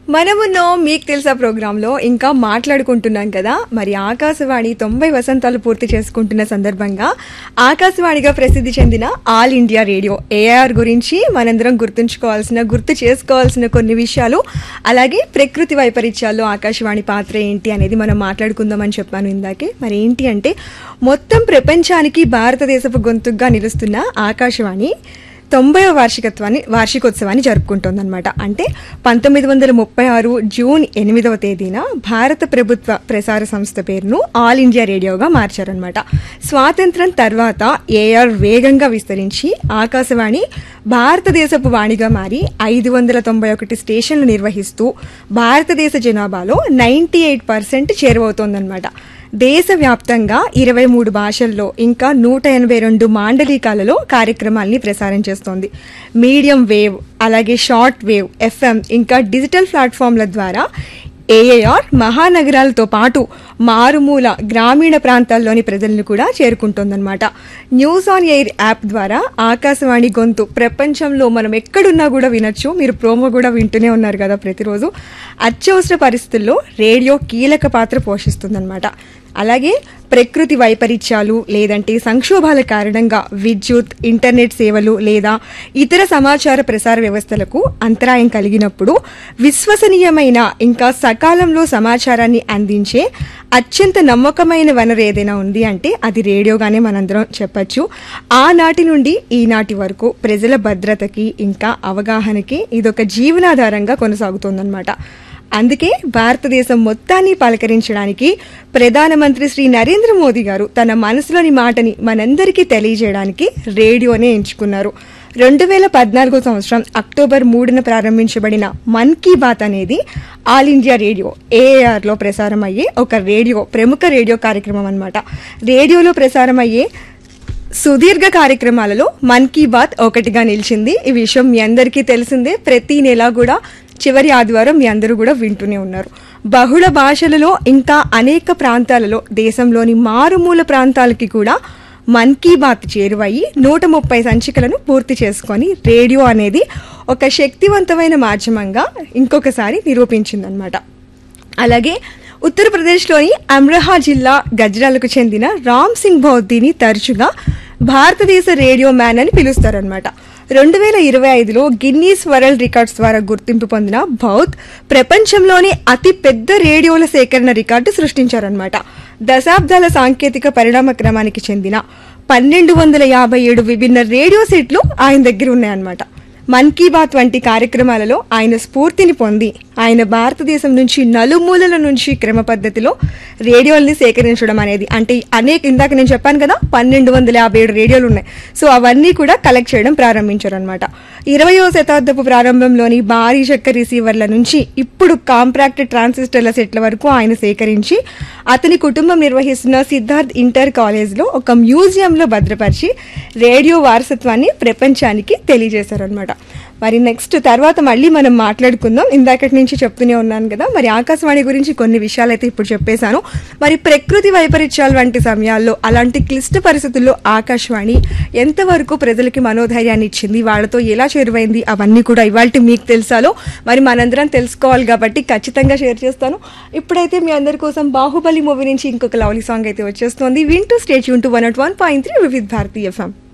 మనమున్నో మీకు తెలుసా ప్రోగ్రాంలో ఇంకా మాట్లాడుకుంటున్నాం కదా మరి ఆకాశవాణి తొంభై వసంతాలు పూర్తి చేసుకుంటున్న సందర్భంగా ఆకాశవాణిగా ప్రసిద్ధి చెందిన ఆల్ ఇండియా రేడియో ఏఆర్ గురించి మనందరం గుర్తుంచుకోవాల్సిన గుర్తు చేసుకోవాల్సిన కొన్ని విషయాలు అలాగే ప్రకృతి వైపరీత్యాల్లో ఆకాశవాణి పాత్ర ఏంటి అనేది మనం మాట్లాడుకుందామని చెప్పాను ఇందాకే మరి ఏంటి అంటే మొత్తం ప్రపంచానికి భారతదేశపు గొంతుగా నిలుస్తున్న ఆకాశవాణి తొంభై వార్షికత్వాన్ని వార్షికోత్సవాన్ని జరుపుకుంటోందన్నమాట అంటే పంతొమ్మిది వందల ముప్పై ఆరు జూన్ ఎనిమిదవ తేదీన భారత ప్రభుత్వ ప్రసార సంస్థ పేరును ఆల్ ఇండియా రేడియోగా మార్చారనమాట స్వాతంత్రం తర్వాత ఏఆర్ వేగంగా విస్తరించి ఆకాశవాణి భారతదేశపు వాణిగా మారి ఐదు వందల తొంభై ఒకటి స్టేషన్లు నిర్వహిస్తూ భారతదేశ జనాభాలో నైంటీ ఎయిట్ పర్సెంట్ చేరువవుతోందన్నమాట దేశవ్యాప్తంగా ఇరవై మూడు భాషల్లో ఇంకా నూట ఎనభై రెండు మాండలికాలలో కార్యక్రమాల్ని ప్రసారం చేస్తోంది మీడియం వేవ్ అలాగే షార్ట్ వేవ్ ఎఫ్ఎం ఇంకా డిజిటల్ ప్లాట్ఫామ్ల ద్వారా ఏఏఆర్ మహానగరాలతో పాటు మారుమూల గ్రామీణ ప్రాంతాల్లోని ప్రజలను కూడా చేరుకుంటోందన్నమాట న్యూస్ ఆన్ ఎయిర్ యాప్ ద్వారా ఆకాశవాణి గొంతు ప్రపంచంలో మనం ఎక్కడున్నా కూడా వినొచ్చు మీరు ప్రోమో కూడా వింటూనే ఉన్నారు కదా ప్రతిరోజు అత్యవసర పరిస్థితుల్లో రేడియో కీలక పాత్ర పోషిస్తుందన్నమాట అలాగే ప్రకృతి వైపరీత్యాలు లేదంటే సంక్షోభాల కారణంగా విద్యుత్ ఇంటర్నెట్ సేవలు లేదా ఇతర సమాచార ప్రసార వ్యవస్థలకు అంతరాయం కలిగినప్పుడు విశ్వసనీయమైన ఇంకా సకాలంలో సమాచారాన్ని అందించే అత్యంత నమ్మకమైన వనరు ఏదైనా ఉంది అంటే అది రేడియోగానే మనందరం చెప్పచ్చు ఆనాటి నుండి ఈనాటి వరకు ప్రజల భద్రతకి ఇంకా అవగాహనకి ఇదొక జీవనాధారంగా కొనసాగుతోందన్నమాట అందుకే భారతదేశం మొత్తాన్ని పలకరించడానికి ప్రధానమంత్రి శ్రీ నరేంద్ర మోదీ గారు తన మనసులోని మాటని మనందరికీ తెలియజేయడానికి రేడియోనే ఎంచుకున్నారు రెండు వేల పద్నాలుగో సంవత్సరం అక్టోబర్ మూడున ప్రారంభించబడిన మన్ కీ బాత్ అనేది ఆల్ ఇండియా రేడియో ఏఆర్లో ప్రసారం అయ్యే ఒక రేడియో ప్రముఖ రేడియో కార్యక్రమం అనమాట రేడియోలో ప్రసారం అయ్యే సుదీర్ఘ కార్యక్రమాలలో మన్ కీ బాత్ ఒకటిగా నిలిచింది ఈ విషయం మీ అందరికీ తెలిసిందే ప్రతి నెల కూడా చివరి ఆదివారం మీ అందరూ కూడా వింటూనే ఉన్నారు బహుళ భాషలలో ఇంకా అనేక ప్రాంతాలలో దేశంలోని మారుమూల ప్రాంతాలకి కూడా మన్ కీ బాత్ చేరువయ్యి నూట ముప్పై సంచికలను పూర్తి చేసుకొని రేడియో అనేది ఒక శక్తివంతమైన మాధ్యమంగా ఇంకొకసారి నిరూపించిందనమాట అలాగే ఉత్తరప్రదేశ్లోని అమ్రహా జిల్లా గజ్రాలకు చెందిన రామ్ సింగ్ బౌద్ధిని తరచుగా భారతదేశ రేడియో మ్యాన్ అని పిలుస్తారనమాట రెండు వేల ఇరవై ఐదులో గిన్నీస్ వరల్డ్ రికార్డ్స్ ద్వారా గుర్తింపు పొందిన బౌద్ధ్ ప్రపంచంలోని అతి పెద్ద రేడియోల సేకరణ రికార్డు సృష్టించారనమాట దశాబ్దాల సాంకేతిక పరిణామ క్రమానికి చెందిన పన్నెండు వందల యాభై ఏడు విభిన్న రేడియో సెట్లు ఆయన దగ్గర ఉన్నాయన్నమాట మన్ కీ బాత్ వంటి కార్యక్రమాలలో ఆయన స్ఫూర్తిని పొంది ఆయన భారతదేశం నుంచి నలుమూలల నుంచి క్రమ పద్ధతిలో రేడియోల్ని సేకరించడం అనేది అంటే అనేక ఇందాక నేను చెప్పాను కదా పన్నెండు వందల యాభై ఏడు రేడియోలు ఉన్నాయి సో అవన్నీ కూడా కలెక్ట్ చేయడం ప్రారంభించారు అనమాట ఇరవయో శతాబ్దపు ప్రారంభంలోని భారీ చక్క రిసీవర్ల నుంచి ఇప్పుడు కాంపాక్ట్ ట్రాన్సిస్టర్ల సెట్ల వరకు ఆయన సేకరించి అతని కుటుంబం నిర్వహిస్తున్న సిద్ధార్థ్ ఇంటర్ కాలేజ్లో ఒక మ్యూజియంలో భద్రపరిచి రేడియో వారసత్వాన్ని ప్రపంచానికి తెలియజేశారనమాట మరి నెక్స్ట్ తర్వాత మళ్ళీ మనం మాట్లాడుకుందాం ఇందాకటి నుంచి చెప్తూనే ఉన్నాను కదా మరి ఆకాశవాణి గురించి కొన్ని విషయాలు అయితే ఇప్పుడు చెప్పేశాను మరి ప్రకృతి వైపరీత్యాలు వంటి సమయాల్లో అలాంటి క్లిష్ట పరిస్థితుల్లో ఆకాశవాణి ఎంతవరకు ప్రజలకి మనోధైర్యాన్ని ఇచ్చింది వాళ్ళతో ఎలా చేరువైంది అవన్నీ కూడా ఇవాళ మీకు తెలుసాలో మరి మనందరం తెలుసుకోవాలి కాబట్టి ఖచ్చితంగా షేర్ చేస్తాను ఇప్పుడైతే మీ అందరి కోసం బాహుబలి మూవీ నుంచి ఇంకొక లవ్లీ సాంగ్ అయితే వచ్చేస్తుంది వింటూ స్టేట్ యూన్ to one at one point three Vividh Bharati FM